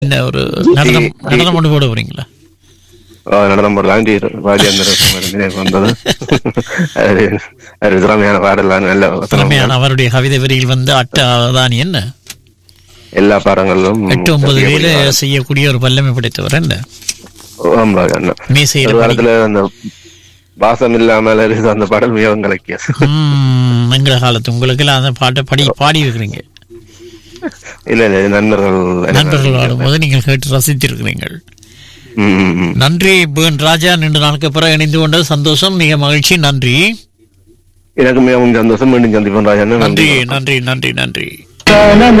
என்ன ஒரு நடனம் நடனம் கொண்டு போட போறீங்களா ஆ, நடனம் போடலாம் பாடி அந்த எனக்கு வந்தது அது அது திறமையான பாடலாம் நல்ல வசனம். திறமையான அவருடைய கவிதை வரியில் வந்து அட்ட அவதானி என்ன எல்லா பாடங்களிலும் எட்டு ஒன்பது வேலை செய்யக்கூடிய ஒரு வல்லமை படைத்தவர் என்ன ஆம் ராஜா அண்ணா. மீசையில ஒரு பணி காலத்துல அந்த வாசம் இல்லாமல் இருக்குது அந்த பாடல் மிகவும் கலக்கியது ம், எங்கிற காலத்து உங்களுக்கு எல்லாம் அந்த பாட்டை படி பாடி இருக்கிறீங்க இல்ல இல்ல இது நண்பர்கள் நண்பர்கள் ஆடும்போது நீங்கள் கேட்டு ரசித்திருக்கிறீர்கள் ம், ம், ம். நன்றி பேன் ராஜா நீண்ட நாளுக்கு பிறகு இணைந்து கொண்டது சந்தோஷம் மிக மகிழ்ச்சி நன்றி எனக்கு மிகவும் சந்தோஷம் மீண்டும் சந்திப்போம் ராஜா அண்ணா. நன்றி நன்றி நன்றி நன்றி நன்றி